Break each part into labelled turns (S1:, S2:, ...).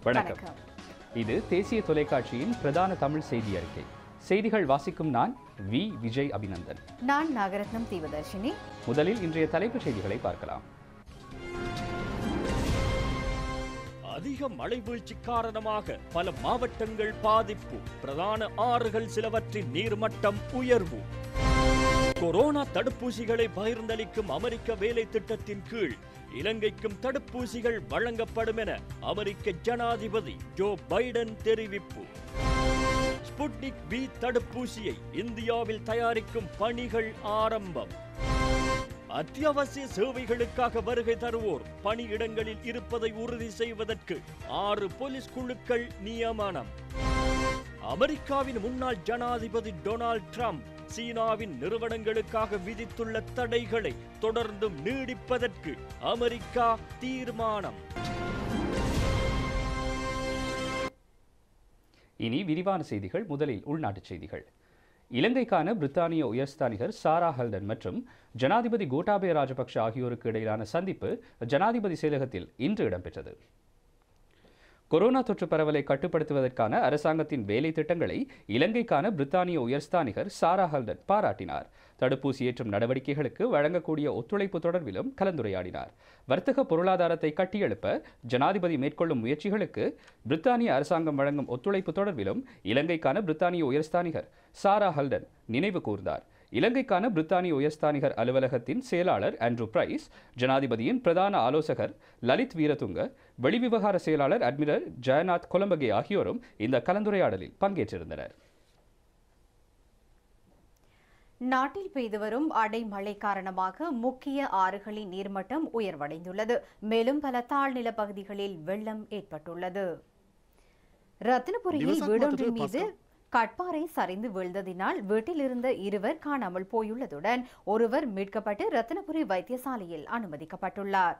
S1: வணக்கம் இது தேசிய தொலைக்காட்சியின் பிரதான தமிழ் செய்தி அறிக்கை செய்திகள் வாசிக்கும் நான் வி விஜய் அபிநந்தன்
S2: நான் நாகரத்னம் தீவதர்ஷினி
S1: முதலில் இன்றைய தலைப்புச் செய்திகளை பார்க்கலாம்
S3: அதிக மழை வீழ்ச்சி காரணமாக பல மாவட்டங்கள் பாதிப்பு பிரதான ஆறுகள் சிலவற்றின் நீர்மட்டம் உயர்வு கொரோனா தடுப்பூசிகளை பகிர்ந்தளிக்கும் அமெரிக்க வேலை திட்டத்தின் கீழ் இலங்கைக்கும் தடுப்பூசிகள் வழங்கப்படும் என அமெரிக்க ஜனாதிபதி ஜோ பைடன் தெரிவிப்பு ஸ்புட்னிக் வி தடுப்பூசியை இந்தியாவில் தயாரிக்கும் பணிகள் ஆரம்பம் அத்தியாவசிய சேவைகளுக்காக வருகை தருவோர் பணியிடங்களில் இருப்பதை உறுதி செய்வதற்கு ஆறு போலீஸ் குழுக்கள் நியமனம் அமெரிக்காவின் முன்னாள் ஜனாதிபதி டொனால்ட் ட்ரம்ப் சீனாவின் நிறுவனங்களுக்காக விதித்துள்ள தடைகளை தொடர்ந்தும் நீடிப்பதற்கு அமெரிக்கா தீர்மானம்
S1: இனி விரிவான செய்திகள் முதலில் உள்நாட்டுச் செய்திகள் இலங்கைக்கான பிரித்தானிய உயர்ஸ்தானிகர் சாரா ஹல்டன் மற்றும் ஜனாதிபதி கோட்டாபய ராஜபக்ஷ ஆகியோருக்கு இடையிலான சந்திப்பு ஜனாதிபதி செயலகத்தில் இன்று இடம்பெற்றது கொரோனா தொற்று பரவலை கட்டுப்படுத்துவதற்கான அரசாங்கத்தின் வேலை திட்டங்களை இலங்கைக்கான பிரித்தானிய உயர்ஸ்தானிகர் சாரா ஹல்டன் பாராட்டினார் தடுப்பூசி ஏற்றும் நடவடிக்கைகளுக்கு வழங்கக்கூடிய ஒத்துழைப்பு தொடர்பிலும் கலந்துரையாடினார் வர்த்தக பொருளாதாரத்தை கட்டியெழுப்ப ஜனாதிபதி மேற்கொள்ளும் முயற்சிகளுக்கு பிரித்தானிய அரசாங்கம் வழங்கும் ஒத்துழைப்பு தொடர்பிலும் இலங்கைக்கான பிரித்தானிய உயர்ஸ்தானிகர் சாரா ஹல்டன் நினைவு கூர்ந்தார் இலங்கைக்கான பிரித்தானிய உயர்ஸ்தானிகர் அலுவலகத்தின் செயலாளர் ஆண்ட்ரூ பிரைஸ் ஜனாதிபதியின் பிரதான ஆலோசகர் லலித் வீரதுங்க வெளிவிவகார செயலாளர் அட்மிரல் ஜெயநாத் கொலம்பகே ஆகியோரும் இந்த கலந்துரையாடலில் பங்கேற்றிருந்தனர்
S2: நாட்டில் பெய்து வரும் அடைமழை காரணமாக முக்கிய ஆறுகளின் நீர்மட்டம் உயர்வடைந்துள்ளது மேலும் பல தாழ்நில பகுதிகளில் வெள்ளம் ஏற்பட்டுள்ளது ரத்தினபுரியில் வீடொன்றின் மீது கட்பாறை சரிந்து வீழ்ந்ததினால் வீட்டில் இருந்த இருவர் காணாமல் போயுள்ளதுடன் ஒருவர் மீட்கப்பட்டு ரத்தினபுரி வைத்தியசாலையில் அனுமதிக்கப்பட்டுள்ளார்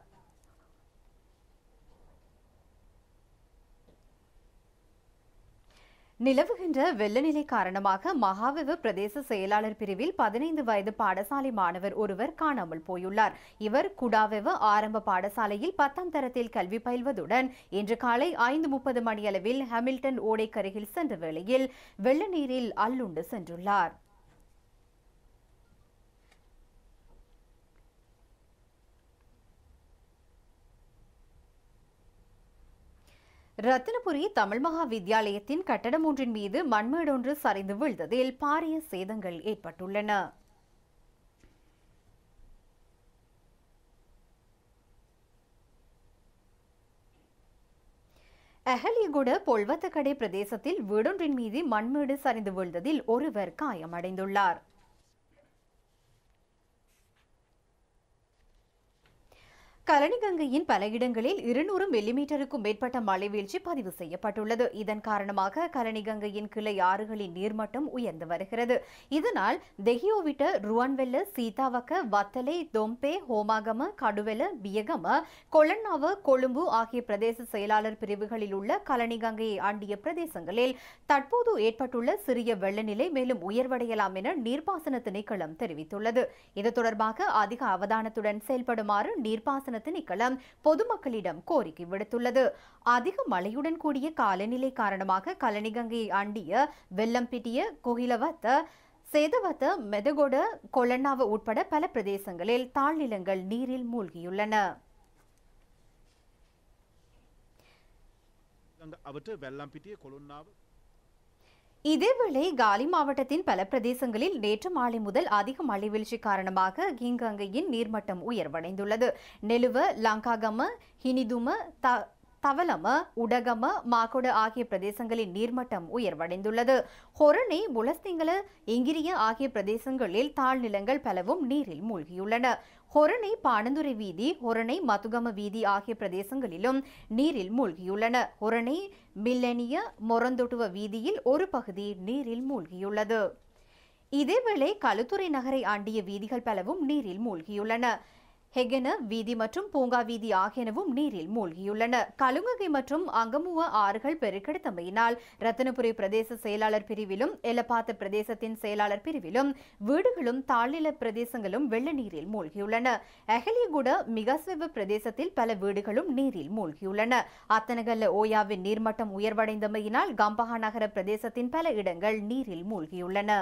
S2: நிலவுகின்ற வெள்ளநிலை காரணமாக மகாவிவ பிரதேச செயலாளர் பிரிவில் பதினைந்து வயது பாடசாலை மாணவர் ஒருவர் காணாமல் போயுள்ளார் இவர் குடாவெவ ஆரம்ப பாடசாலையில் பத்தாம் தரத்தில் கல்வி பயில்வதுடன் இன்று காலை ஐந்து முப்பது மணியளவில் ஹாமில்டன் ஓடைக்கருகில் சென்ற வேளையில் வெள்ள நீரில் அல்லுண்டு சென்றுள்ளார் ரத்தினபுரி தமிழ் மகா வித்தியாலயத்தின் கட்டடம் ஒன்றின் மீது மண்மேடொன்று சரிந்து வீழ்ந்ததில் பாரிய சேதங்கள் ஏற்பட்டுள்ளன அஹலியகுட பொல்வத்தக்கடை பிரதேசத்தில் வீடொன்றின் மீது மண்மேடு சரிந்து வீழ்ந்ததில் ஒருவர் காயமடைந்துள்ளார் கலனிகங்கையின் பல இடங்களில் இருநூறு மில்லிமீட்டருக்கும் மேற்பட்ட மழை வீழ்ச்சி பதிவு செய்யப்பட்டுள்ளது இதன் காரணமாக கலனிகங்கையின் கிளை ஆறுகளின் நீர்மட்டம் உயர்ந்து வருகிறது இதனால் தெஹியோவிட்ட ருவன்வெல்ல சீதாவக்க வத்தலை தொம்பே ஹோமாகம கடுவெல பியகம கொளன்னாவ கொழும்பு ஆகிய பிரதேச செயலாளர் பிரிவுகளில் உள்ள கலனிகங்கையை ஆண்டிய பிரதேசங்களில் தற்போது ஏற்பட்டுள்ள சிறிய வெள்ளநிலை மேலும் உயர்வடையலாம் என நீர்ப்பாசன திணைக்களம் தெரிவித்துள்ளது இது தொடர்பாக அதிக அவதானத்துடன் செயல்படுமாறு நீர்ப்பாசன திணைக்களம் பொதுமக்களிடம் கோரிக்கை விடுத்துள்ளது அதிக மழையுடன் கூடிய காலநிலை காரணமாக கலனிகங்கையை ஆண்டிய வெள்ளம்பிட்டிய கோகிலவத்த சேதவத்த மெதகொட கொலன்னாவ உட்பட பல பிரதேசங்களில் தாழ்நிலங்கள் நீரில் மூழ்கியுள்ளன
S4: අවට වැල්ලම්පිටිය කොළුන්නාව
S2: இதேவேளை காலி மாவட்டத்தின் பல பிரதேசங்களில் நேற்று மாலை முதல் அதிக மழை வீழ்ச்சி காரணமாக கிங்கங்கையின் நீர்மட்டம் உயர்வடைந்துள்ளது நெலுவ லங்காகம ஹினிதும த தவலம உடகம மாகொட ஆகிய பிரதேசங்களின் நீர்மட்டம் உயர்வடைந்துள்ளது ஹொரணை புலஸ்திங்கல இங்கிரிய ஆகிய பிரதேசங்களில் தாழ்நிலங்கள் பலவும் நீரில் மூழ்கியுள்ளன ஹொரணை பாணந்துறை வீதி ஹொரணை மதுகம வீதி ஆகிய பிரதேசங்களிலும் நீரில் மூழ்கியுள்ளன ஹொரணை மில்லனிய மொரந்தொட்டுவ வீதியில் ஒரு பகுதி நீரில் மூழ்கியுள்ளது இதேவேளை களுத்துறை நகரை ஆண்டிய வீதிகள் பலவும் நீரில் மூழ்கியுள்ளன ஹெகென வீதி மற்றும் பூங்கா வீதி ஆகியனவும் நீரில் மூழ்கியுள்ளன கலுங்ககை மற்றும் அங்கமுவ ஆறுகள் பெருக்கெடுத்தமையினால் ரத்தினபுரி பிரதேச செயலாளர் பிரிவிலும் எலப்பாத்த பிரதேசத்தின் செயலாளர் பிரிவிலும் வீடுகளும் தாழ்நில பிரதேசங்களும் வெள்ள நீரில் மூழ்கியுள்ளன அகலியகுட மிகஸ்வெவ பிரதேசத்தில் பல வீடுகளும் நீரில் மூழ்கியுள்ளன அத்தனகல்ல ஓயாவின் நீர்மட்டம் உயர்வடைந்தமையினால் கம்பஹா நகர பிரதேசத்தின் பல இடங்கள் நீரில் மூழ்கியுள்ளன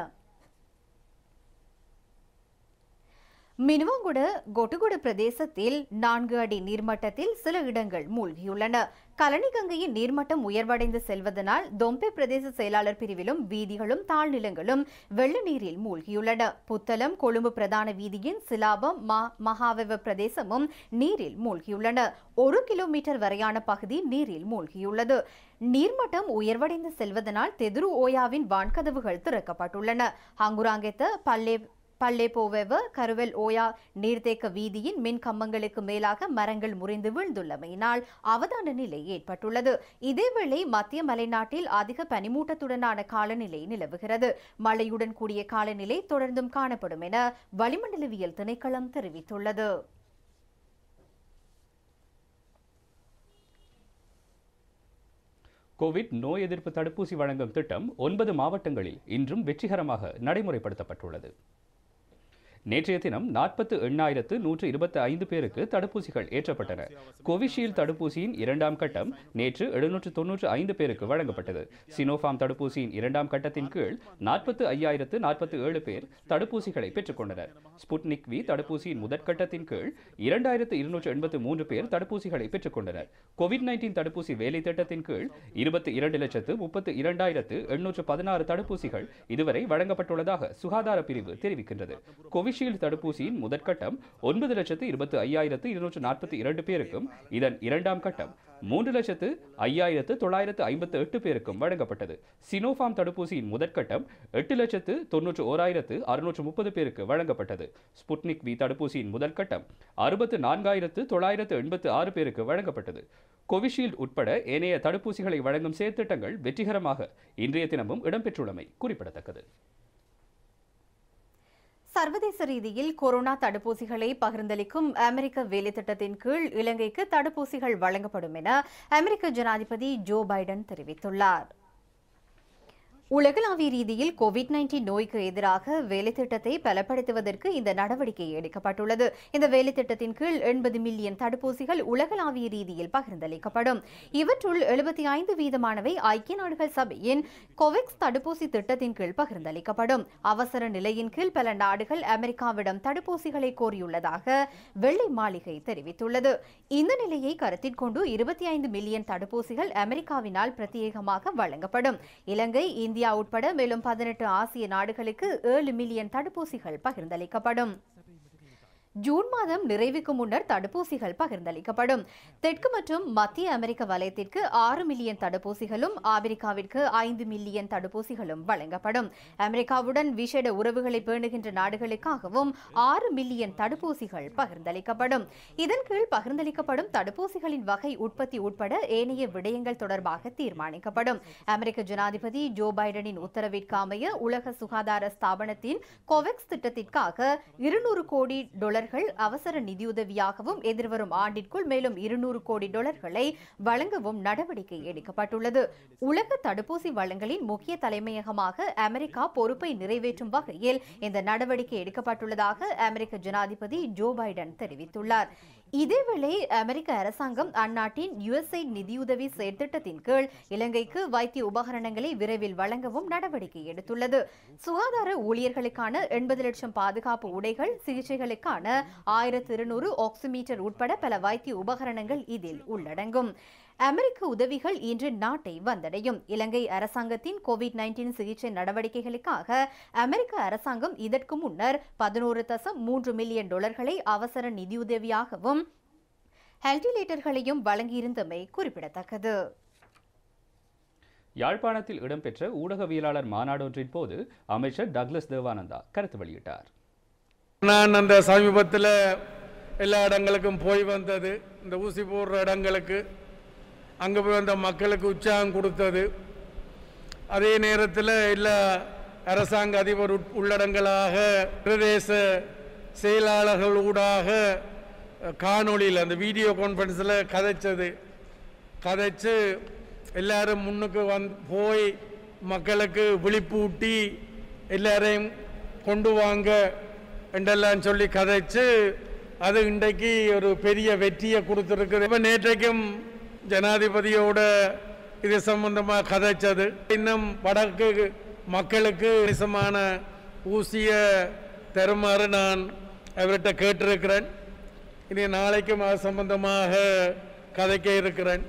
S2: மினுவங்குட கொட்டுகுட பிரதேசத்தில் நான்கு அடி நீர்மட்டத்தில் சில இடங்கள் மூழ்கியுள்ளன கலனிகங்கையின் நீர்மட்டம் உயர்வடைந்து செல்வதனால் தொம்பே பிரதேச செயலாளர் பிரிவிலும் வீதிகளும் தாழ்நிலங்களும் வெள்ள நீரில் மூழ்கியுள்ளன புத்தளம் கொழும்பு பிரதான வீதியின் சிலாபம் மா- மகாவெவ பிரதேசமும் நீரில் மூழ்கியுள்ளன ஒரு கிலோமீட்டர் வரையான பகுதி நீரில் மூழ்கியுள்ளது நீர்மட்டம் உயர்வடைந்து செல்வதனால் தெதுரு ஓயாவின் வான்கதவுகள் திறக்கப்பட்டுள்ளன ஹங்குராங்கெத்த பல்லே பல்லேபோவெவ கருவல் ஓயா நீர்த்தேக்க வீதியின் மின் கம்பங்களுக்கு மேலாக மரங்கள் முறிந்து வீழ்ந்துள்ளமையினால் அவதான நிலை ஏற்பட்டுள்ளது இதேவேளை மத்திய மலைநாட்டில் அதிக பனிமூட்டத்துடனான காலநிலை நிலவுகிறது மழையுடன் கூடிய காலநிலை தொடர்ந்தும் காணப்படும் என வளிமண்டலவியல் திணைக்களம் தெரிவித்துள்ளது
S1: கோவிட் நோய் எதிர்ப்பு தடுப்பூசி வழங்கும் திட்டம் ஒன்பது மாவட்டங்களில் இன்றும் வெற்றிகரமாக நடைமுறைப்படுத்தப்பட்டுள்ளது நேற்றைய தினம் நாற்பத்து எண்ணாயிரத்து நூற்று இருபத்தி ஐந்து பேருக்கு தடுப்பூசிகள் ஏற்றப்பட்டன கோவிஷீல்டு தடுப்பூசியின் இரண்டாம் கட்டம் நேற்று எழுநூற்று தொன்னூற்று ஐந்து பேருக்கு வழங்கப்பட்டது சினோஃபார்ம் தடுப்பூசியின் இரண்டாம் கட்டத்தின் கீழ் நாற்பத்து ஐயாயிரத்து நாற்பத்தி ஏழு பேர் தடுப்பூசிகளை பெற்றுக்கொண்டனர் ஸ்புட்னிக் வி தடுப்பூசியின் முதற்கட்டத்தின் கீழ் இரண்டாயிரத்து இருநூற்று எண்பத்து மூன்று பேர் தடுப்பூசிகளை பெற்றுக்கொண்டனர் கோவிட் நைன்டீன் தடுப்பூசி வேலை திட்டத்தின் கீழ் இருபத்தி இரண்டு லட்சத்து முப்பத்து இரண்டாயிரத்து எண்ணூற்று பதினாறு தடுப்பூசிகள் இதுவரை வழங்கப்பட்டுள்ளதாக சுகாதார பிரிவு தெரிவிக்கின்றது கோவிஷீல்டு தடுப்பூசியின் முதற்கட்டம் ஒன்பது லட்சத்து இருபத்து ஐயாயிரத்து இருநூற்று நாற்பத்தி இரண்டு பேருக்கும் இதன் இரண்டாம் கட்டம் மூன்று லட்சத்து ஐயாயிரத்து தொள்ளாயிரத்து ஐம்பத்து எட்டு பேருக்கும் வழங்கப்பட்டது சினோஃபார்ம் தடுப்பூசியின் முதற்கட்டம் எட்டு லட்சத்து தொன்னூற்று ஓராயிரத்து அறுநூற்று முப்பது பேருக்கு வழங்கப்பட்டது ஸ்புட்னிக் வி தடுப்பூசியின் முதற்கட்டம் அறுபத்து நான்காயிரத்து தொள்ளாயிரத்து எண்பத்து ஆறு பேருக்கு வழங்கப்பட்டது கோவிஷீல்டு உட்பட ஏனைய தடுப்பூசிகளை வழங்கும் செயற்திட்டங்கள் வெற்றிகரமாக இன்றைய தினமும் இடம்பெற்றுள்ளமை குறிப்பிடத்தக்கது
S2: சர்வதேச ரீதியில் கொரோனா தடுப்பூசிகளை பகிர்ந்தளிக்கும் அமெரிக்க வேலைத்திட்டத்தின் கீழ் இலங்கைக்கு தடுப்பூசிகள் வழங்கப்படும் என அமெரிக்க ஜனாதிபதி ஜோ பைடன் தெரிவித்துள்ளார் உலகளாவிய ரீதியில் கோவிட் 19 நோய்க்கு எதிராக வேலைத்திட்டத்தை பலப்படுத்துவதற்கு இந்த நடவடிக்கை எடுக்கப்பட்டுள்ளது இந்த வேலைத்திட்டத்தின் கீழ் எண்பது மில்லியன் தடுப்பூசிகள் உலகளாவிய ரீதியில் பகிர்ந்தளிக்கப்படும் இவற்றுள் எழுபத்தி ஐந்து வீதமானவை ஐக்கிய நாடுகள் சபையின் கோவெக்ஸ் தடுப்பூசி திட்டத்தின் கீழ் பகிர்ந்தளிக்கப்படும் அவசர நிலையின் கீழ் பல நாடுகள் அமெரிக்காவிடம் தடுப்பூசிகளை கோரியுள்ளதாக வெள்ளை மாளிகை தெரிவித்துள்ளது இந்த நிலையை கருத்தில் கொண்டு இருபத்தி ஐந்து மில்லியன் தடுப்பூசிகள் அமெரிக்காவினால் பிரத்யேகமாக வழங்கப்படும் இலங்கை இந்தியா உட்பட மேலும் பதினெட்டு ஆசிய நாடுகளுக்கு ஏழு மில்லியன் தடுப்பூசிகள் பகிர்ந்தளிக்கப்படும் ஜூன் மாதம் நிறைவுக்கு முன்னர் தடுப்பூசிகள் பகிர்ந்தளிக்கப்படும் தெற்கு மற்றும் மத்திய அமெரிக்க வலயத்திற்கு ஆறு மில்லியன் தடுப்பூசிகளும் ஆப்பிரிக்காவிற்கு ஐந்து மில்லியன் தடுப்பூசிகளும் வழங்கப்படும் அமெரிக்காவுடன் விசேட உறவுகளை பேணுகின்ற நாடுகளுக்காகவும் ஆறு மில்லியன் தடுப்பூசிகள் பகிர்ந்தளிக்கப்படும் இதன் கீழ் பகிர்ந்தளிக்கப்படும் தடுப்பூசிகளின் வகை உற்பத்தி உட்பட ஏனைய விடயங்கள் தொடர்பாக தீர்மானிக்கப்படும் அமெரிக்க ஜனாதிபதி ஜோ பைடனின் உத்தரவிற்கு அமைய உலக சுகாதார ஸ்தாபனத்தின் கோவெக்ஸ் திட்டத்திற்காக இருநூறு கோடி டாலர்கள் அவசர நிதியுதவியாகவும் எதிர்வரும் ஆண்டிற்குள் மேலும் இருநூறு கோடி டாலர்களை வழங்கவும் நடவடிக்கை எடுக்கப்பட்டுள்ளது உலக தடுப்பூசி வழங்கலின் முக்கிய தலைமையகமாக அமெரிக்கா பொறுப்பை நிறைவேற்றும் வகையில் இந்த நடவடிக்கை எடுக்கப்பட்டுள்ளதாக அமெரிக்க ஜனாதிபதி ஜோ பைடன் தெரிவித்துள்ளார் இதேவேளை அமெரிக்க அரசாங்கம் அந்நாட்டின் யுஎஸ்ஐ நிதியுதவி செயற்திட்டத்தின் கீழ் இலங்கைக்கு வைத்திய உபகரணங்களை விரைவில் வழங்கவும் நடவடிக்கை எடுத்துள்ளது சுகாதார ஊழியர்களுக்கான எண்பது லட்சம் பாதுகாப்பு உடைகள் சிகிச்சைகளுக்கான ஆயிரத்து இருநூறு ஆக்சிமீட்டர் உட்பட பல வைத்திய உபகரணங்கள் இதில் உள்ளடங்கும் அமெரிக்க உதவிகள் இன்று நாட்டை வந்தடையும் இலங்கை அரசாங்கத்தின் கோவிட் 19 சிகிச்சை நடவடிக்கைகளுக்காக அமெரிக்க அரசாங்கம் இதற்கு முன்னர் பதினோரு தசம் மூன்று மில்லியன் டாலர்களை அவசர நிதியுதவியாகவும் ஹெல்டிலேட்டர்களையும் வழங்கியிருந்தமை குறிப்பிடத்தக்கது
S1: யாழ்ப்பாணத்தில் இடம்பெற்ற ஊடகவியலாளர் மாநாடொன்றின் போது அமைச்சர் டக்ளஸ் தேவானந்தா கருத்து வெளியிட்டார்
S5: நான் அந்த சமீபத்தில் எல்லா இடங்களுக்கும் போய் வந்தது இந்த ஊசி போடுற இடங்களுக்கு அங்கே போய் வந்த மக்களுக்கு உற்சாகம் கொடுத்தது அதே நேரத்தில் எல்லா அரசாங்க அதிபர் உட்- உள்ளடங்களாக பிரதேச செயலாளர்கள் ஊடாக காணொளியில் அந்த வீடியோ கான்ஃபரன்ஸில் கதைச்சது கதைச்சு எல்லாரும் முன்னுக்கு வந் போய் மக்களுக்கு விழிப்பூட்டி எல்லாரையும் கொண்டு வாங்க என்றெல்லாம் சொல்லி கதைச்சு அது இன்றைக்கு ஒரு பெரிய வெற்றியை கொடுத்துருக்குது இப்போ நேற்றைக்கும் ஜனாதிபதியோட இது சம்பந்தமாக கதைச்சது இன்னும் வடக்கு மக்களுக்கு கணிசமான ஊசிய தருமாறு நான் அவர்கிட்ட கேட்டிருக்கிறேன் இனி நாளைக்கும் அது சம்பந்தமாக கதைக்க இருக்கிறேன்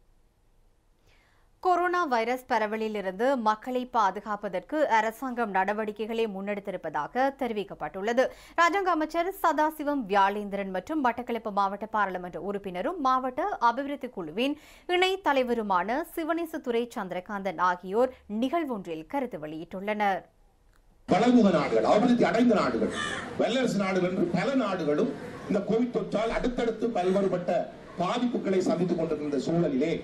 S2: கொரோனா வைரஸ் பரவலிலிருந்து மக்களை பாதுகாப்பதற்கு அரசாங்கம் நடவடிக்கைகளை முன்னெடுத்திருப்பதாக தெரிவிக்கப்பட்டுள்ளது ராஜாங்க அமைச்சர் சதாசிவம் வியாழேந்திரன் மற்றும் மட்டக்களப்பு மாவட்ட பாராளுமன்ற உறுப்பினரும் மாவட்ட அபிவிருத்தி குழுவின் இணைத் தலைவருமான சிவனேசதுரை சந்திரகாந்தன் ஆகியோர் நிகழ்வொன்றில் கருத்து வெளியிட்டுள்ளனர்
S6: பழங்குக நாடுகள் அபிவிருத்தி அடைந்த நாடுகள் வல்லரசு நாடுகள் என்று பல நாடுகளும் இந்த கோவிட் தொற்றால் அடுத்தடுத்து பல்வேறுபட்ட பாதிப்புகளை சந்தித்துக் கொண்டிருந்த சூழலிலே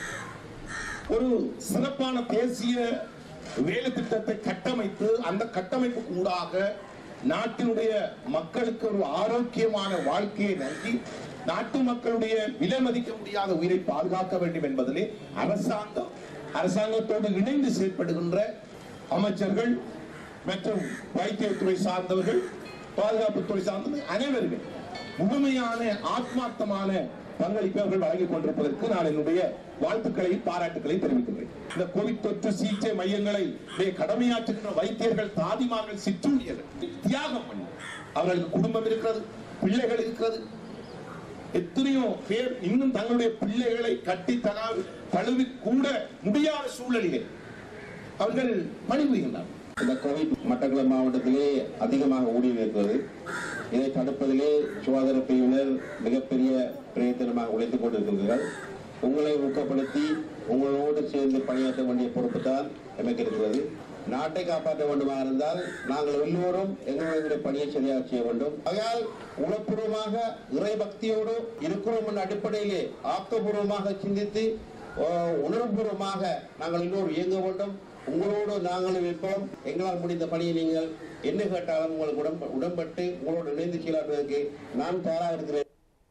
S6: ஒரு சிறப்பான தேசிய வேலை திட்டத்தை கட்டமைத்து அந்த கட்டமைப்புக்கு ஊடாக நாட்டினுடைய மக்களுக்கு ஒரு ஆரோக்கியமான வாழ்க்கையை நல்கி நாட்டு மக்களுடைய விலை மதிக்க முடியாத உயிரை பாதுகாக்க வேண்டும் என்பதிலே அரசாங்கம் அரசாங்கத்தோடு இணைந்து செயற்படுகின்ற அமைச்சர்கள் மற்றும் வைத்தியத்துறை சார்ந்தவர்கள் பாதுகாப்புத்துறை சார்ந்தவர்கள் அனைவருமே முழுமையான ஆத்மார்த்தமான பங்களிப்பை அவர்கள் வழங்கிக் கொண்டிருப்பதற்கு நான் என்னுடைய வாழ்த்துக்களையும் பாராட்டுக்களையும் தெரிவிக்கின்றேன் இந்த கோவிட் தொற்று சிகிச்சை மையங்களை இங்கே கடமையாற்றுகின்ற வைத்தியர்கள் தாதிமார்கள் சிற்றூழியர்கள் தியாகம் பண்ணி அவர்களுக்கு குடும்பம் இருக்கிறது பிள்ளைகள் இருக்கிறது எத்தனையோ பேர் இன்னும் தங்களுடைய பிள்ளைகளை கட்டி தகா தழுவி கூட முடியாத சூழலிலே அவர்கள் பணிபுரிகின்றனர்
S7: இந்த கோவிட் மட்டக்களப்பு மாவட்டத்திலே அதிகமாக ஊடுருவிருக்கிறது இதை தடுப்பதிலே சுகாதார பிரிவினர் மிகப்பெரிய பிரயத்தனமாக உழைத்துக் கொண்டிருக்கின்றனர் உங்களை ஊக்கப்படுத்தி உங்களோடு சேர்ந்து பணியாற்ற வேண்டிய பொறுப்பு தான் எமக்கு இருக்கிறது நாட்டை காப்பாற்ற வேண்டுமாக இருந்தால் நாங்கள் எல்லோரும் எங்களுடைய பணியை சரியாக செய்ய வேண்டும் ஆகையால் உளப்பூர்வமாக இறைபக்தியோடு இருக்கிறோம் என்ற அடிப்படையிலே ஆக்கப்பூர்வமாக சிந்தித்து அஹ், உணர்வுபூர்வமாக நாங்கள் எல்லோரும் இயங்க வேண்டும் உங்களோடு நாங்களும் இருப்போம் எங்களால் முடிந்த பணியை நீங்கள் என்ன கேட்டாலும் உங்களுக்கு உடம்ப உடன்பட்டு உங்களோடு இணைந்து செயலாற்றுவதற்கு நான் தயாராக இருக்கிறேன்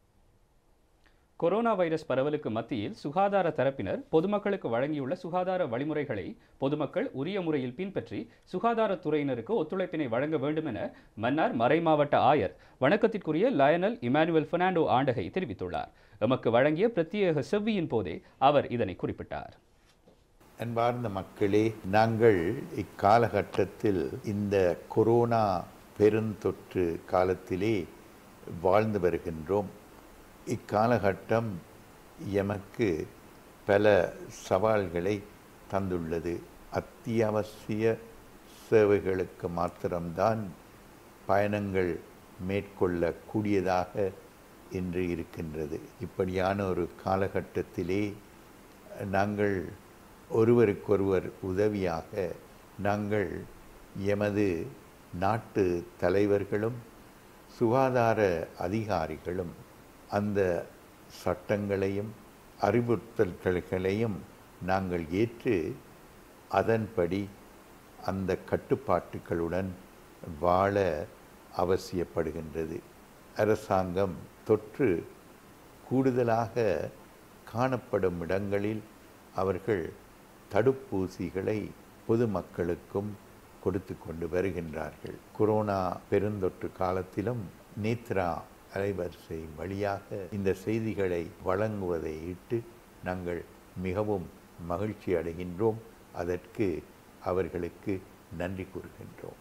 S1: கொரோனா வைரஸ் பரவலுக்கு மத்தியில் சுகாதார தரப்பினர் பொதுமக்களுக்கு வழங்கியுள்ள சுகாதார வழிமுறைகளை பொதுமக்கள் உரிய முறையில் பின்பற்றி சுகாதாரத்துறையினருக்கு ஒத்துழைப்பினை வழங்க வேண்டும் என மன்னார் மறைமாவட்ட ஆயர் வணக்கத்திற்குரிய லயனல் இமானுவேல் பெர்னாண்டோ ஆண்டகை தெரிவித்துள்ளார் எமக்கு வழங்கிய பிரத்யேக செவ்வியின் போதே அவர் இதனை குறிப்பிட்டார்
S8: அன்பார்ந்த மக்களே நாங்கள் இக்காலகட்டத்தில் இந்த கொரோனா பெருந்தொற்று காலத்திலே வாழ்ந்து வருகின்றோம் இக்காலகட்டம் எமக்கு பல சவால்களை தந்துள்ளது அத்தியாவசிய சேவைகளுக்கு மாத்திரம்தான் பயணங்கள் மேற்கொள்ளக்கூடியதாக இன்று இருக்கின்றது இப்படியான ஒரு காலகட்டத்திலே நாங்கள் ஒருவருக்கொருவர் உதவியாக நாங்கள் எமது நாட்டு தலைவர்களும் சுகாதார அதிகாரிகளும் அந்த சட்டங்களையும் அறிவுறுத்தல்களையும் நாங்கள் ஏற்று அதன்படி அந்த கட்டுப்பாட்டுகளுடன் வாழ அவசியப்படுகின்றது அரசாங்கம் தொற்று கூடுதலாக காணப்படும் இடங்களில் அவர்கள் தடுப்பூசிகளை பொதுமக்களுக்கும் கொடுத்து கொண்டு வருகின்றார்கள் கொரோனா பெருந்தொற்று காலத்திலும் நேத்ரா அலைவரிசை வழியாக இந்த செய்திகளை வழங்குவதை இட்டு நாங்கள் மிகவும் மகிழ்ச்சி அடைகின்றோம் அதற்கு அவர்களுக்கு நன்றி கூறுகின்றோம்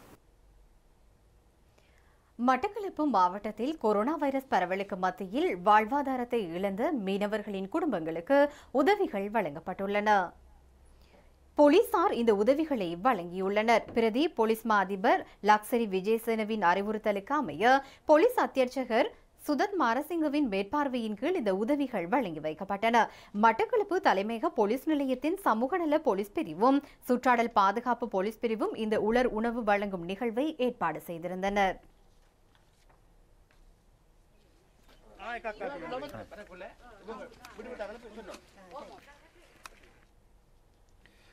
S2: மட்டக்களப்பு மாவட்டத்தில் கொரோனா வைரஸ் பரவலுக்கு மத்தியில் வாழ்வாதாரத்தை இழந்த மீனவர்களின் குடும்பங்களுக்கு உதவிகள் வழங்கப்பட்டுள்ளன போலீசார் இந்த உதவிகளை வழங்கியுள்ளனர் பிரதி போலீஸ் மா அதிபர் லக்ஸரி விஜயசேனவின் அறிவுறுத்தலுக்கு அமைய போலீஸ் அத்தியட்சகர் சுதத் மாரசிங்கவின் மேற்பார்வையின் கீழ் இந்த உதவிகள் வழங்கி வைக்கப்பட்டன மட்டக்களப்பு தலைமையக போலீஸ் நிலையத்தின் சமூக நல போலீஸ் பிரிவும் சுற்றாடல் பாதுகாப்பு போலீஸ் பிரிவும் இந்த உலர் உணவு வழங்கும் நிகழ்வை ஏற்பாடு செய்திருந்தனர்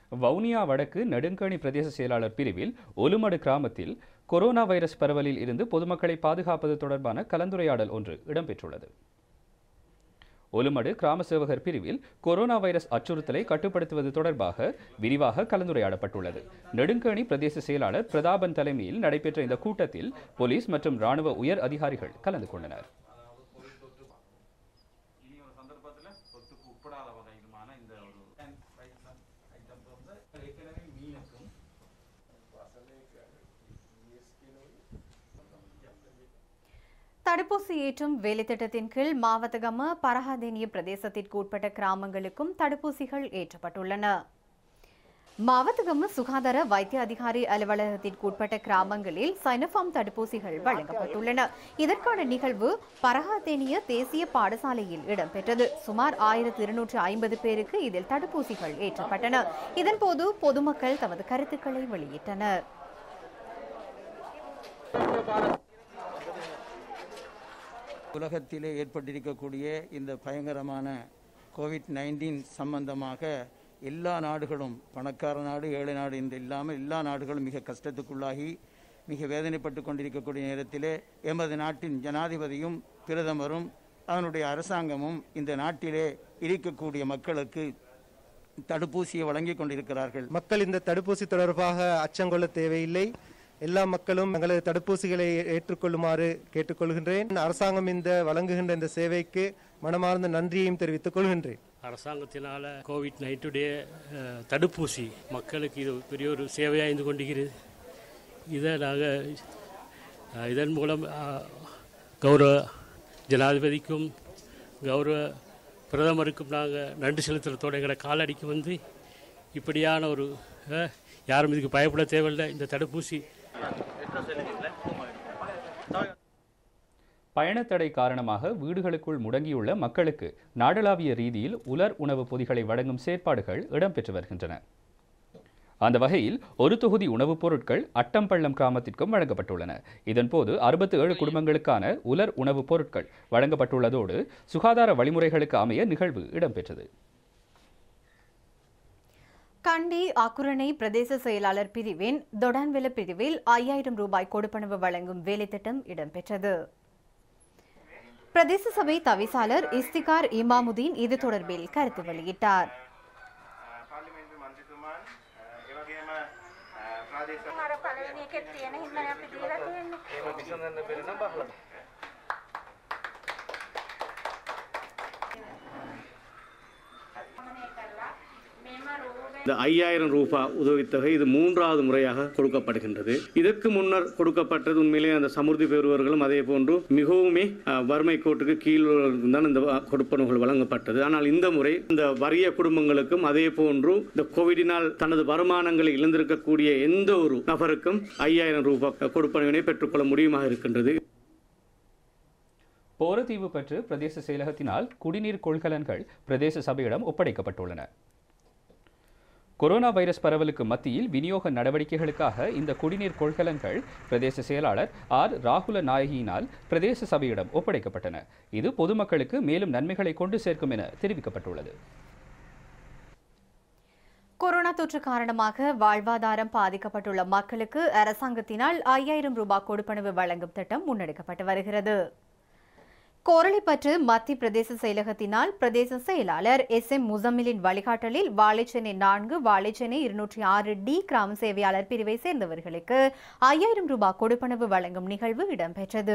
S1: வவுனியா வடக்கு நெடுங்கணி பிரதேச செயலாளர் பிரிவில் ஒலுமடு கிராமத்தில் கொரோனா வைரஸ் பரவலில் இருந்து பொதுமக்களை பாதுகாப்பது தொடர்பான கலந்துரையாடல் ஒன்று இடம்பெற்றுள்ளது ஒலுமடு கிராம சேவகர் பிரிவில் கொரோனா வைரஸ் அச்சுறுத்தலை கட்டுப்படுத்துவது தொடர்பாக விரிவாக கலந்துரையாடப்பட்டுள்ளது நெடுங்கணி பிரதேச செயலாளர் பிரதாபன் தலைமையில் நடைபெற்ற இந்த கூட்டத்தில் போலீஸ் மற்றும் ராணுவ உயர் அதிகாரிகள் கலந்து கொண்டனர்
S2: தடுப்பூசி ஏற்றும் வேலைத்திட்டத்தின் கீழ் மாவத்தகம பரஹாதேனிய பிரதேசத்திற்கு உட்பட்ட கிராமங்களுக்கும் தடுப்பூசிகள் ஏற்றப்பட்டுள்ளன மாவத்தகம சுகாதார வைத்திய அதிகாரி அலுவலகத்திற்கு உட்பட்ட கிராமங்களில் சைனோஃபார்ம் தடுப்பூசிகள் வழங்கப்பட்டுள்ளன இதற்கான நிகழ்வு பரஹாதேனிய தேசிய பாடசாலையில் இடம்பெற்றது சுமார் ஆயிரத்தி இருநூற்று ஐம்பது பேருக்கு இதில் தடுப்பூசிகள் ஏற்றப்பட்டன இதன்போது பொதுமக்கள் தமது கருத்துக்களை வெளியிட்டனர்
S9: உலகத்திலே ஏற்பட்டிருக்கக்கூடிய இந்த பயங்கரமான கோவிட் நைன்டீன் சம்பந்தமாக எல்லா நாடுகளும் பணக்கார நாடு ஏழை நாடு என்று இல்லாமல் எல்லா நாடுகளும் மிக கஷ்டத்துக்குள்ளாகி மிக வேதனைப்பட்டு கொண்டிருக்கக்கூடிய நேரத்திலே எமது நாட்டின் ஜனாதிபதியும் பிரதமரும் அதனுடைய அரசாங்கமும் இந்த நாட்டிலே இருக்கக்கூடிய மக்களுக்கு தடுப்பூசியை வழங்கி கொண்டிருக்கிறார்கள்
S10: மக்கள் இந்த தடுப்பூசி தொடர்பாக அச்சங்கொள்ள தேவையில்லை எல்லா மக்களும் தங்களது தடுப்பூசிகளை ஏற்றுக்கொள்ளுமாறு கேட்டுக்கொள்கின்றேன் அரசாங்கம் இந்த வழங்குகின்ற இந்த சேவைக்கு மனமார்ந்த நன்றியையும் தெரிவித்துக் கொள்கின்றேன்
S11: அரசாங்கத்தினால கோவிட் நைன்டுடைய தடுப்பூசி மக்களுக்கு இது பெரிய ஒரு சேவையாக இருந்து கொண்டிருக்கிறது இதை நாங்கள் இதன் மூலம் அஹ், கௌரவ ஜனாதிபதிக்கும் கௌரவ பிரதமருக்கும் நாங்கள் நன்றி செலுத்துறதோட எங்களை காலடிக்கு வந்து இப்படியான ஒரு அஹ், யாரும் இதுக்கு பயப்பட தேவையில்லை இந்த தடுப்பூசி
S1: பயணத்தடை காரணமாக வீடுகளுக்குள் முடங்கியுள்ள மக்களுக்கு நாடளாவிய ரீதியில் உலர் உணவுப் பொதிகளை வழங்கும் செயற்பாடுகள் இடம்பெற்று வருகின்றன அந்த வகையில் ஒரு தொகுதி உணவுப் பொருட்கள் அட்டம்பள்ளம் கிராமத்திற்கும் வழங்கப்பட்டுள்ளன இதன்போது அறுபத்தி ஏழு குடும்பங்களுக்கான உலர் உணவுப் பொருட்கள் வழங்கப்பட்டுள்ளதோடு சுகாதார வழிமுறைகளுக்கு அமைய நிகழ்வு இடம்பெற்றது
S2: கண்டி அக்குரணை பிரதேச செயலாளர் பிரிவின் தொடான்வெல பிரிவில் ஐயாயிரம் ரூபாய் கொடுப்பனவு வழங்கும் வேலைத்திட்டம் இடம்பெற்றது பிரதேச சபை தவிசாளர் இஸ்திகார் இமாமுதீன் இது தொடர்பில் கருத்து வெளியிட்டார்
S12: අර පළවෙනි එකේ තියෙන හින්දා අපි දීලා තියෙන්නේ.
S13: இந்த ஐயாயிரம் ரூபாய் உதவித்தொகை இது மூன்றாவது முறையாக கொடுக்கப்படுகின்றது இதற்கு முன்னர் கொடுக்கப்பட்டது உண்மையிலே அந்த சமுர்த்தி பெறுவர்களும் அதே போன்று மிகவுமே அஹ், வறுமை கோட்டுக்கு கீழ் தான் இந்த வ- கொடுப்பனவுகள் வழங்கப்பட்டது ஆனால் இந்த முறை இந்த வறிய குடும்பங்களுக்கும் அதே போன்று இந்த கோவிடினால் தனது வருமானங்களை இழந்திருக்கக்கூடிய எந்த ஒரு நபருக்கும் ஐயாயிரம் ரூபாய் கொடுப்பனவினை பெற்றுக்கொள்ள முடியுமாக இருக்கின்றது
S1: போரதீவு பற்று பிரதேச செயலகத்தினால் குடிநீர் கொள்கலன்கள் பிரதேச சபையிடம் ஒப்படைக்கப்பட்டுள்ளன கொரோனா வைரஸ் பரவலுக்கு மத்தியில் விநியோக நடவடிக்கைகளுக்காக இந்த குடிநீர் கொள்கலன்கள் பிரதேச செயலாளர் ஆர் ராகுல நாயகியினால் பிரதேச சபையிடம் ஒப்படைக்கப்பட்டன இது பொதுமக்களுக்கு மேலும் நன்மைகளை கொண்டு சேர்க்கும் என தெரிவிக்கப்பட்டுள்ளது
S2: கொரோனா தொற்று காரணமாக வாழ்வாதாரம் பாதிக்கப்பட்டுள்ள மக்களுக்கு அரசாங்கத்தினால் ஐயாயிரம் ரூபாய் கொடுப்பனவு வழங்கும் திட்டம் முன்னெடுக்கப்பட்டு வருகிறது கோரளைப்பற்று மத்திய பிரதேச செயலகத்தினால் பிரதேச செயலாளர் எஸ் எம் முசம்மிலின் வழிகாட்டலில் வாழைச்சேனை நான்கு வாழைச்சேனை இருநூற்றி ஆறு டி கிராம சேவையாளர் பிரிவை சேர்ந்தவர்களுக்கு ஐயாயிரம் ரூபாய் கொடுப்பனவு வழங்கும் நிகழ்வு இடம்பெற்றது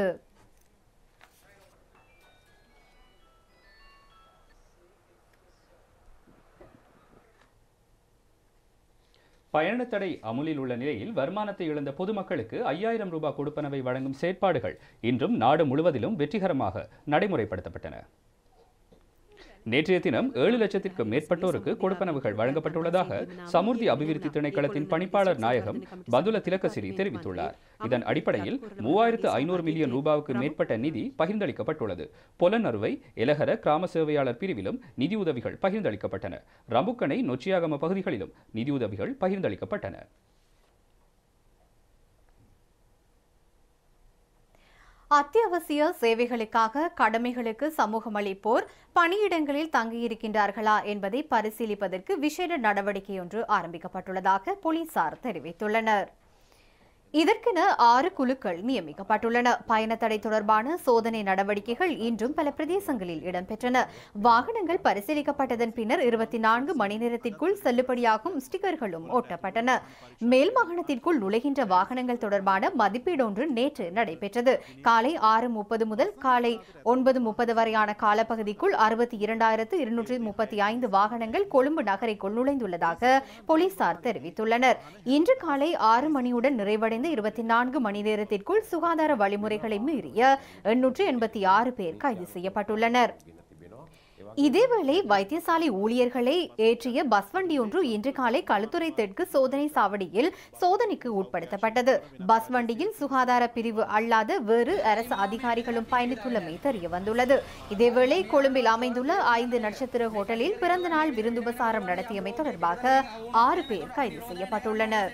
S1: பயணத்தடை அமுலில் உள்ள நிலையில் வருமானத்தை இழந்த பொதுமக்களுக்கு ஐயாயிரம் ரூபாய் கொடுப்பனவை வழங்கும் செயற்பாடுகள் இன்றும் நாடு முழுவதிலும் வெற்றிகரமாக நடைமுறைப்படுத்தப்பட்டன நேற்றைய தினம் ஏழு லட்சத்திற்கும் மேற்பட்டோருக்கு கொடுப்பனவுகள் வழங்கப்பட்டுள்ளதாக சமுர்த்தி அபிவிருத்தி திணைக்களத்தின் பணிப்பாளர் நாயகம் பந்துல திலக்கசிறி தெரிவித்துள்ளார் இதன் அடிப்படையில் மூவாயிரத்து ஐநூறு மில்லியன் ரூபாவுக்கு மேற்பட்ட நிதி பகிர்ந்தளிக்கப்பட்டுள்ளது பொலனறுவை எலகர கிராம சேவையாளர் பிரிவிலும் நிதியுதவிகள் பகிர்ந்தளிக்கப்பட்டன ரம்புக்கணை நொச்சியாகம பகுதிகளிலும் நிதியுதவிகள் பகிர்ந்தளிக்கப்பட்டன
S2: அத்தியாவசிய சேவைகளுக்காக கடமைகளுக்கு சமூகம் அளிப்போர் பணியிடங்களில் தங்கியிருக்கின்றார்களா என்பதை பரிசீலிப்பதற்கு விசேட நடவடிக்கையொன்று ஆரம்பிக்கப்பட்டுள்ளதாக போலீசார் தெரிவித்துள்ளனர் இதற்கென ஆறு குழுக்கள் நியமிக்கப்பட்டுள்ளன பயணத்தடை தொடர்பான சோதனை நடவடிக்கைகள் இன்றும் பல பிரதேசங்களில் இடம்பெற்றன வாகனங்கள் பரிசீலிக்கப்பட்டதன் பின்னர் இருபத்தி நான்கு மணி நேரத்திற்குள் செல்லுபடியாகும் ஸ்டிக்கர்களும் ஒட்டப்பட்டன மேல் மாகாணத்திற்குள் நுழைகின்ற வாகனங்கள் தொடர்பான மதிப்பீடொன்று நேற்று நடைபெற்றது காலை ஆறு முப்பது முதல் காலை ஒன்பது முப்பது வரையான காலப்பகுதிக்குள் அறுபத்தி இரண்டாயிரத்து இருநூற்றி முப்பத்தி ஐந்து வாகனங்கள் கொழும்பு நகரைக்குள் நுழைந்துள்ளதாக போலீசார் தெரிவித்துள்ளனர் இன்று காலை ஆறு மணியுடன் நிறைவடைந்த இருபத்தி நான்கு மணி நேரத்திற்குள் சுகாதார வழிமுறைகளை மீறிய எண்ணூற்று எண்பத்தி ஆறு பேர் கைது செய்யப்பட்டுள்ளனர் இதேவேளை வைத்தியசாலை ஊழியர்களை ஏற்றிய பஸ் வண்டி ஒன்று இன்று காலை களுத்துறை தெற்கு சோதனை சாவடியில் சோதனைக்கு உட்படுத்தப்பட்டது பஸ் வண்டியில் சுகாதார பிரிவு அல்லாத வேறு அரசு அதிகாரிகளும் பயணித்துள்ளமை தெரிய வந்துள்ளது இதேவேளை கொழும்பில் அமைந்துள்ள ஐந்து நட்சத்திர ஹோட்டலில் பிறந்தநாள் விருந்துபசாரம் நடத்தியமை தொடர்பாக ஆறு பேர் கைது செய்யப்பட்டுள்ளனர்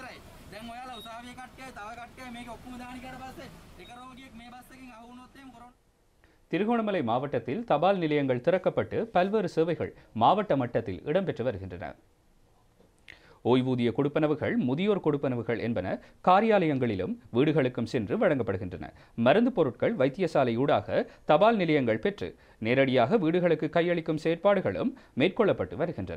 S1: திருகோணமலை மாவட்டத்தில் தபால் நிலையங்கள் திறக்கப்பட்டு பல்வேறு சேவைகள் மாவட்ட மட்டத்தில் இடம்பெற்று வருகின்றன ஓய்வூதிய கொடுப்பனவுகள் முதியோர் கொடுப்பனவுகள் என்பன காரியாலயங்களிலும் வீடுகளுக்கும் சென்று வழங்கப்படுகின்றன மருந்து பொருட்கள் வைத்தியசாலை ஊடாக தபால் நிலையங்கள் பெற்று நேரடியாக வீடுகளுக்கு கையளிக்கும் செயற்பாடுகளும் மேற்கொள்ளப்பட்டு வருகின்றன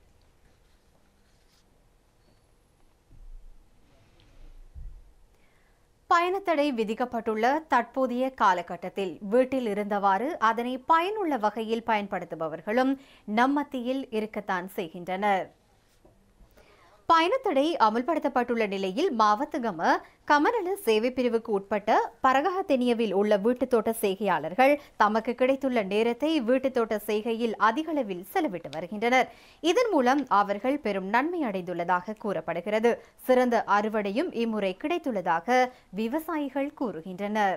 S2: பயணத்தடை விதிக்கப்பட்டுள்ள தற்போதைய காலகட்டத்தில் வீட்டில் இருந்தவாறு அதனை பயனுள்ள வகையில் பயன்படுத்துபவர்களும் நம் மத்தியில் இருக்கத்தான் செய்கின்றனர் பயணத்தடை அமல்படுத்தப்பட்டுள்ள நிலையில் மாவத்தகம கமநல சேவை பிரிவுக்கு உட்பட்ட பரகஹத்தெனியவில் உள்ள வீட்டுத் தோட்ட செய்கையாளர்கள் தமக்கு கிடைத்துள்ள நேரத்தை வீட்டுத் தோட்ட செய்கையில் அதிகளவில் செலவிட்டு வருகின்றனர் இதன் மூலம் அவர்கள் பெரும் நன்மை அடைந்துள்ளதாக கூறப்படுகிறது சிறந்த அறுவடையும் இம்முறை கிடைத்துள்ளதாக விவசாயிகள் கூறுகின்றனர்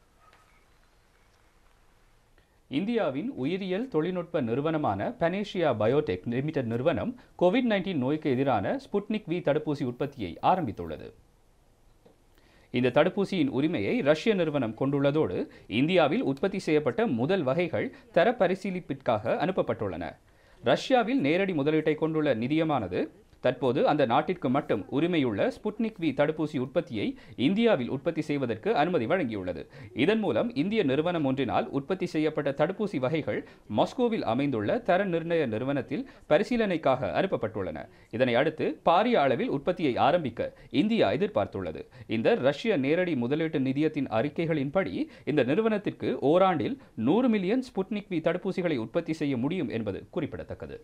S1: இந்தியாவின் உயிரியல் தொழில்நுட்ப நிறுவனமான பனேஷியா பயோடெக் லிமிடெட் நிறுவனம் கோவிட் நைன்டீன் நோய்க்கு எதிரான ஸ்புட்னிக் வி தடுப்பூசி உற்பத்தியை ஆரம்பித்துள்ளது இந்த தடுப்பூசியின் உரிமையை ரஷ்ய நிறுவனம் கொண்டுள்ளதோடு இந்தியாவில் உற்பத்தி செய்யப்பட்ட முதல் வகைகள் தர பரிசீலிப்பிற்காக அனுப்பப்பட்டுள்ளன ரஷ்யாவில் நேரடி முதலீட்டை கொண்டுள்ள நிதியமானது தற்போது அந்த நாட்டிற்கு மட்டும் உரிமையுள்ள ஸ்புட்னிக் வி தடுப்பூசி உற்பத்தியை இந்தியாவில் உற்பத்தி செய்வதற்கு அனுமதி வழங்கியுள்ளது இதன் மூலம் இந்திய நிறுவனம் ஒன்றினால் உற்பத்தி செய்யப்பட்ட தடுப்பூசி வகைகள் மாஸ்கோவில் அமைந்துள்ள தர நிர்ணய நிறுவனத்தில் பரிசீலனைக்காக அனுப்பப்பட்டுள்ளன இதனை அடுத்து பாரிய அளவில் உற்பத்தியை ஆரம்பிக்க இந்தியா எதிர்பார்த்துள்ளது இந்த ரஷ்ய நேரடி முதலீட்டு நிதியத்தின் அறிக்கைகளின்படி இந்த நிறுவனத்திற்கு ஓராண்டில் நூறு மில்லியன் ஸ்புட்னிக் வி தடுப்பூசிகளை உற்பத்தி செய்ய முடியும் என்பது குறிப்பிடத்தக்கது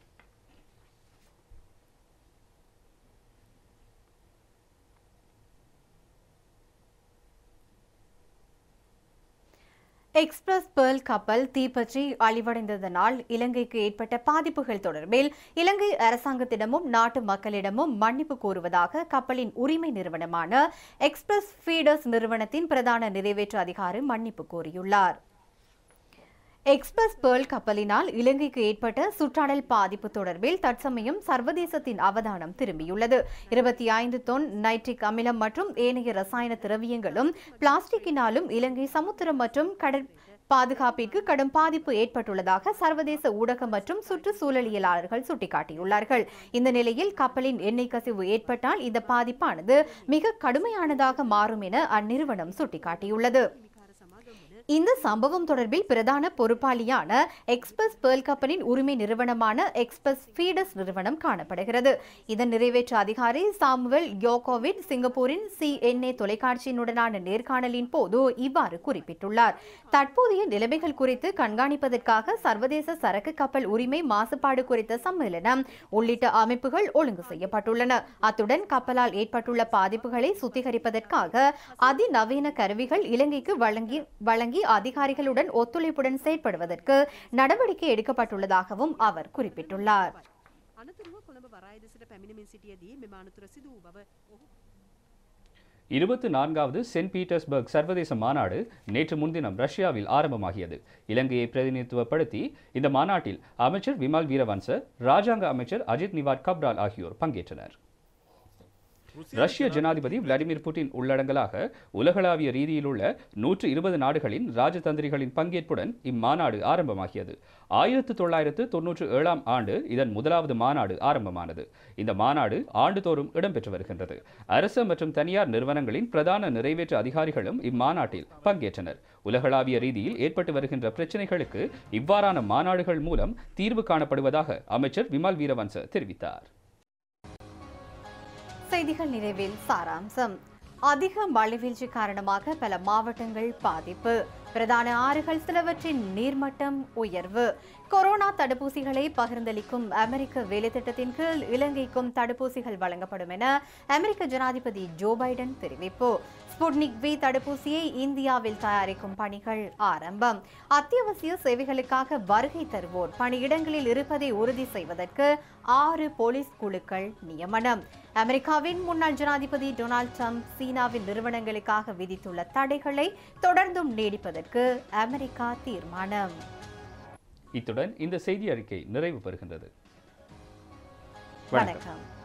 S2: எக்ஸ்பிரஸ் பேர்ல் கப்பல் தீப்பற்றி அழிவடைந்ததனால் இலங்கைக்கு ஏற்பட்ட பாதிப்புகள் தொடர்பில் இலங்கை அரசாங்கத்திடமும் நாட்டு மக்களிடமும் மன்னிப்பு கோருவதாக கப்பலின் உரிமை நிறுவனமான எக்ஸ்பிரஸ் ஃபீடர்ஸ் நிறுவனத்தின் பிரதான நிறைவேற்று அதிகாரி மன்னிப்பு கோரியுள்ளார் எக்ஸ்பிரஸ் பேர்ல் கப்பலினால் இலங்கைக்கு ஏற்பட்ட சுற்றாடல் பாதிப்பு தொடர்பில் தற்சமயம் சர்வதேசத்தின் அவதானம் திரும்பியுள்ளது இருபத்தி ஐந்து தொன் நைட்ரிக் அமிலம் மற்றும் ஏனைய ரசாயன திரவியங்களும் பிளாஸ்டிக்கினாலும் இலங்கை சமுத்திரம் மற்றும் கடல் பாதுகாப்பிற்கு கடும் பாதிப்பு ஏற்பட்டுள்ளதாக சர்வதேச ஊடகம் மற்றும் சுற்றுச்சூழலியலாளர்கள் சுட்டிக்காட்டியுள்ளார்கள் இந்த நிலையில் கப்பலின் எண்ணெய் கசிவு ஏற்பட்டால் இந்த பாதிப்பானது மிக கடுமையானதாக மாறும் என அந்நிறுவனம் சுட்டிக்காட்டியுள்ளது இந்த சம்பவம் தொடர்பில் பிரதான பொறுப்பாளியான எக்ஸ்பிரஸ் பேர்ல் கப்பலின் உரிமை நிறுவனமான எக்ஸ்பிரஸ் ஃபீடர்ஸ் நிறுவனம் காணப்படுகிறது இதன் நிறைவேற்று அதிகாரி சாமுவல் யோகோவிட் சிங்கப்பூரின் சிஎன்ஏ தொலைக்காட்சியினுடனான நேர்காணலின் போது இவ்வாறு குறிப்பிட்டுள்ளார் தற்போதைய நிலைமைகள் குறித்து கண்காணிப்பதற்காக சர்வதேச சரக்கு கப்பல் உரிமை மாசுபாடு குறித்த சம்மேளனம் உள்ளிட்ட அமைப்புகள் ஒழுங்கு செய்யப்பட்டுள்ளன அத்துடன் கப்பலால் ஏற்பட்டுள்ள பாதிப்புகளை சுத்திகரிப்பதற்காக அதிநவீன கருவிகள் இலங்கைக்கு வழங்கி வழங்கி அதிகாரிகளுடன் ஒத்துழைப்புடன் செயற்படுவதற்கு நடவடிக்கை எடுக்கப்பட்டுள்ளதாகவும் அவர் குறிப்பிட்டுள்ளார்
S14: අනතුරුව කොළඹ වරාය දෙසට පැමිණමින් සිටියදී මෙම අනතුර සිදු වූ බව ඔහු
S1: இருபத்தி நான்காவது சென்ட் பீட்டர்ஸ்பர்க் சர்வதேச மாநாடு நேற்று முன்தினம் ரஷ்யாவில் ஆரம்பமாகியது இலங்கையை பிரதிநிதித்துவப்படுத்தி இந்த மாநாட்டில் அமைச்சர் விமல் வீரவன்ச ராஜாங்க அமைச்சர் அஜித் நிவாட் கப்ரால் ஆகியோர் பங்கேற்றனர் ரஷ்ய ஜனாதிபதி விளாடிமிர் புட்டின் உள்ளடங்கலாக உலகளாவிய ரீதியிலுள்ள நூற்று இருபது நாடுகளின் ராஜதந்திரிகளின் பங்கேற்புடன் இம்மாநாடு ஆரம்பமாகியது ஆயிரத்து தொள்ளாயிரத்து தொன்னூற்று ஏழாம் ஆண்டு இதன் முதலாவது மாநாடு ஆரம்பமானது இந்த மாநாடு ஆண்டுதோறும் இடம்பெற்று வருகின்றது அரசு மற்றும் தனியார் நிறுவனங்களின் பிரதான நிறைவேற்று அதிகாரிகளும் இம்மாநாட்டில் பங்கேற்றனர் உலகளாவிய ரீதியில் ஏற்பட்டு வருகின்ற பிரச்சினைகளுக்கு இவ்வாறான மாநாடுகள் மூலம் தீர்வு காணப்படுவதாக அமைச்சர் விமல் வீரவன்ச தெரிவித்தார்
S2: செய்திகள் நிறைவில் சாராம்சம் அதிக மழைவீழ்ச்சி காரணமாக பல மாவட்டங்கள் பாதிப்பு பிரதான ஆறுகள் சிலவற்றின் நீர்மட்டம் உயர்வு கொரோனா தடுப்பூசிகளை பகிர்ந்தளிக்கும் அமெரிக்க வேலைத்திட்டத்தின் கீழ் இலங்கைக்கும் தடுப்பூசிகள் வழங்கப்படும் என அமெரிக்க ஜனாதிபதி ஜோ பைடன் தெரிவிப்பு ஸ்புட்னிக் வி தடுப்பூசியை இந்தியாவில் தயாரிக்கும் பணிகள் ஆரம்பம் அத்தியாவசிய சேவைகளுக்காக வருகை தருவோர் பணியிடங்களில் இருப்பதை உறுதி செய்வதற்கு ஆறு போலீஸ் குழுக்கள் நியமனம் அமெரிக்காவின் முன்னாள் ஜனாதிபதி டொனால்ட் ட்ரம்ப் சீனாவின் நிறுவனங்களுக்காக விதித்துள்ள தடைகளை தொடர்ந்தும் நீடிப்பதற்கு அமெரிக்கா தீர்மானம்
S1: இத்துடன் இந்த செய்தி அறிக்கை நிறைவு பெறுகின்றது
S2: வணக்கம்